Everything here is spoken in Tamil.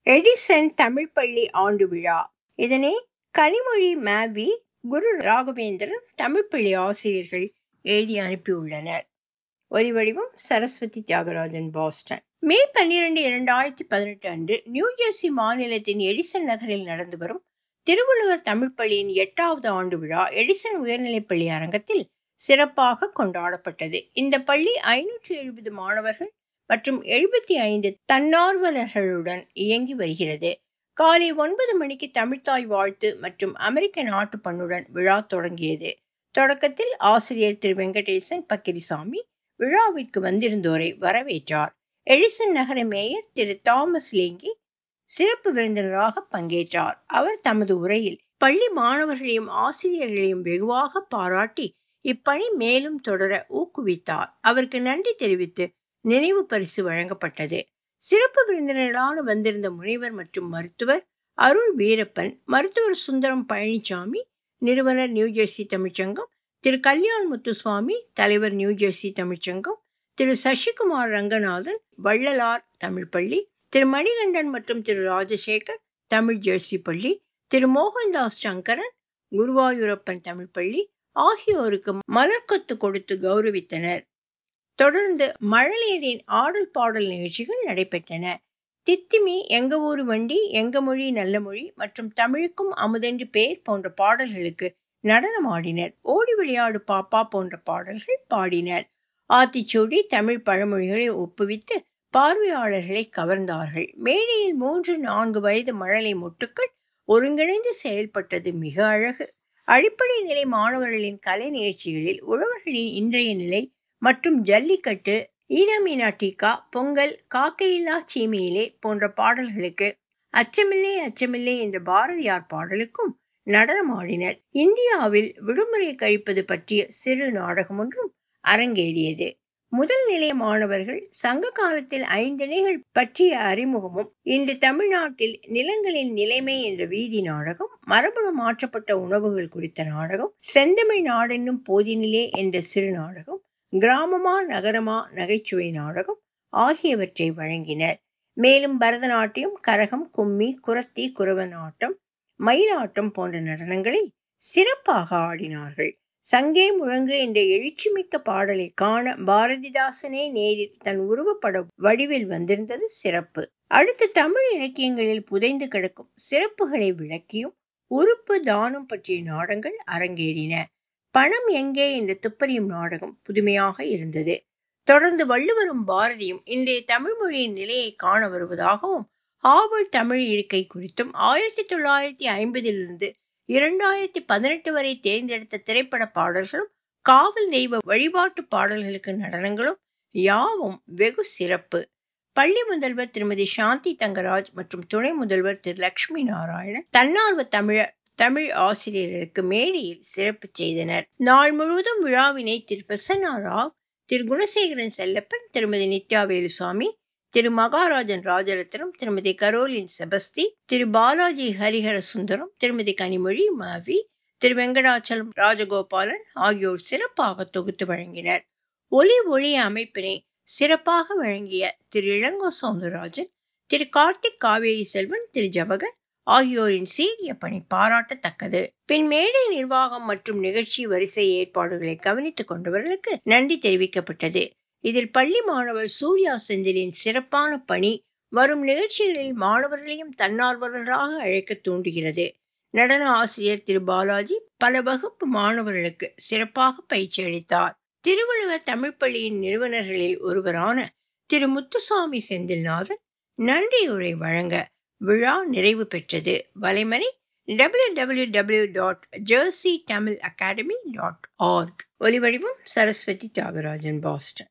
எடிசன் தமிழ் பள்ளி ஆண்டு விழா இதனை கனிமொழி மேவி குரு ராகவேந்திரன் தமிழ் பள்ளி ஆசிரியர்கள் எழுதி அனுப்பியுள்ளனர் ஒலிவடிவம் சரஸ்வதி தியாகராஜன் பாஸ்டன் மே பன்னிரண்டு இரண்டாயிரத்தி பதினெட்டு அன்று நியூஜெர்சி மாநிலத்தின் எடிசன் நகரில் நடந்து வரும் திருவள்ளுவர் தமிழ் பள்ளியின் எட்டாவது ஆண்டு விழா எடிசன் உயர்நிலைப்பள்ளி அரங்கத்தில் சிறப்பாக கொண்டாடப்பட்டது இந்த பள்ளி ஐநூற்றி எழுபது மாணவர்கள் மற்றும் எழுபத்தி ஐந்து தன்னார்வலர்களுடன் இயங்கி வருகிறது காலை ஒன்பது மணிக்கு தமிழ்த்தாய் வாழ்த்து மற்றும் அமெரிக்க நாட்டு பண்ணுடன் விழா தொடங்கியது தொடக்கத்தில் ஆசிரியர் திரு வெங்கடேசன் பக்கிரிசாமி விழாவிற்கு வந்திருந்தோரை வரவேற்றார் எடிசன் நகர மேயர் திரு தாமஸ் லேங்கி சிறப்பு விருந்தினராக பங்கேற்றார் அவர் தமது உரையில் பள்ளி மாணவர்களையும் ஆசிரியர்களையும் வெகுவாக பாராட்டி இப்பணி மேலும் தொடர ஊக்குவித்தார் அவருக்கு நன்றி தெரிவித்து நினைவு பரிசு வழங்கப்பட்டது சிறப்பு விருந்தினர்களாக வந்திருந்த முனைவர் மற்றும் மருத்துவர் அருள் வீரப்பன் மருத்துவர் சுந்தரம் பழனிசாமி நிறுவனர் நியூஜெர்சி தமிழ்ச்சங்கம் திரு கல்யாண் முத்துசுவாமி தலைவர் நியூஜெர்சி தமிழ்ச்சங்கம் திரு சசிகுமார் ரங்கநாதன் வள்ளலார் தமிழ் பள்ளி திரு மணிகண்டன் மற்றும் திரு ராஜசேகர் தமிழ் ஜெர்சி பள்ளி திரு மோகன்தாஸ் சங்கரன் குருவாயூரப்பன் தமிழ் பள்ளி ஆகியோருக்கு மலர்கொத்து கொடுத்து கௌரவித்தனர் தொடர்ந்து மழலையரின் ஆடல் பாடல் நிகழ்ச்சிகள் நடைபெற்றன தித்திமி எங்க ஊரு வண்டி எங்க மொழி நல்ல மொழி மற்றும் தமிழுக்கும் அமுதென்று பேர் போன்ற பாடல்களுக்கு நடனமாடினர் ஓடி விளையாடு பாப்பா போன்ற பாடல்கள் பாடினர் ஆத்திச்சூடி தமிழ் பழமொழிகளை ஒப்புவித்து பார்வையாளர்களை கவர்ந்தார்கள் மேடையில் மூன்று நான்கு வயது மழலை மொட்டுக்கள் ஒருங்கிணைந்து செயல்பட்டது மிக அழகு அடிப்படை நிலை மாணவர்களின் கலை நிகழ்ச்சிகளில் உழவர்களின் இன்றைய நிலை மற்றும் ஜல்லிக்கட்டு ஈரமீனா டீக்கா பொங்கல் காக்கையில்லா சீமையிலே போன்ற பாடல்களுக்கு அச்சமில்லை அச்சமில்லை என்ற பாரதியார் பாடலுக்கும் நடனமாடினர் இந்தியாவில் விடுமுறை கழிப்பது பற்றிய சிறு நாடகம் ஒன்றும் அரங்கேறியது முதல் நிலைய மாணவர்கள் சங்க காலத்தில் ஐந்திணைகள் பற்றிய அறிமுகமும் இன்று தமிழ்நாட்டில் நிலங்களின் நிலைமை என்ற வீதி நாடகம் மரபணு மாற்றப்பட்ட உணவுகள் குறித்த நாடகம் செந்தமிழ் நாடென்னும் போதினிலே என்ற சிறு நாடகம் கிராமமா நகரமா நகைச்சுவை நாடகம் ஆகியவற்றை வழங்கினர் மேலும் பரதநாட்டியம் கரகம் கும்மி குரத்தி குரவனாட்டம் மயிலாட்டம் போன்ற நடனங்களை சிறப்பாக ஆடினார்கள் சங்கே முழங்கு என்ற எழுச்சிமிக்க பாடலை காண பாரதிதாசனே நேரில் தன் உருவப்பட வடிவில் வந்திருந்தது சிறப்பு அடுத்து தமிழ் இலக்கியங்களில் புதைந்து கிடக்கும் சிறப்புகளை விளக்கியும் உறுப்பு தானம் பற்றிய நாடங்கள் அரங்கேறின பணம் எங்கே என்ற துப்பறியும் நாடகம் புதுமையாக இருந்தது தொடர்ந்து வள்ளுவரும் பாரதியும் இன்றைய தமிழ் மொழியின் நிலையை காண வருவதாகவும் ஆவல் தமிழ் இருக்கை குறித்தும் ஆயிரத்தி தொள்ளாயிரத்தி ஐம்பதிலிருந்து இரண்டாயிரத்தி பதினெட்டு வரை தேர்ந்தெடுத்த திரைப்பட பாடல்களும் காவல் தெய்வ வழிபாட்டு பாடல்களுக்கு நடனங்களும் யாவும் வெகு சிறப்பு பள்ளி முதல்வர் திருமதி சாந்தி தங்கராஜ் மற்றும் துணை முதல்வர் திரு லட்சுமி நாராயணன் தன்னார்வ தமிழர் தமிழ் ஆசிரியர்களுக்கு மேடையில் சிறப்பு செய்தனர் நாள் முழுவதும் விழாவினை திரு பிரசன்னா ராவ் திரு குணசேகரன் செல்லப்பன் திருமதி நித்யா வேலுசாமி திரு மகாராஜன் ராஜரத்னம் திருமதி கரோலின் செபஸ்தி திரு பாலாஜி ஹரிஹர சுந்தரம் திருமதி கனிமொழி மாவி திரு வெங்கடாச்சலம் ராஜகோபாலன் ஆகியோர் சிறப்பாக தொகுத்து வழங்கினர் ஒலி ஒளி அமைப்பினை சிறப்பாக வழங்கிய திரு இளங்கோ சவுந்தரராஜன் திரு கார்த்திக் காவேரி செல்வன் திரு ஜவகர் ஆகியோரின் சீரிய பணி பாராட்டத்தக்கது பின் மேடை நிர்வாகம் மற்றும் நிகழ்ச்சி வரிசை ஏற்பாடுகளை கவனித்துக் கொண்டவர்களுக்கு நன்றி தெரிவிக்கப்பட்டது இதில் பள்ளி மாணவர் சூர்யா செந்திலின் சிறப்பான பணி வரும் நிகழ்ச்சிகளில் மாணவர்களையும் தன்னார்வலராக அழைக்க தூண்டுகிறது நடன ஆசிரியர் திரு பாலாஜி பல வகுப்பு மாணவர்களுக்கு சிறப்பாக பயிற்சி அளித்தார் திருவள்ளுவர் தமிழ் பள்ளியின் நிறுவனர்களில் ஒருவரான திரு முத்துசாமி செந்தில்நாதன் நன்றியுரை வழங்க விழா நிறைவு பெற்றது வலைமறை W W W dot Jersey Tamil academy dot org ஒலிவடிவம் சரஸ்வதி தியாகராஜன் பாஸ்டன்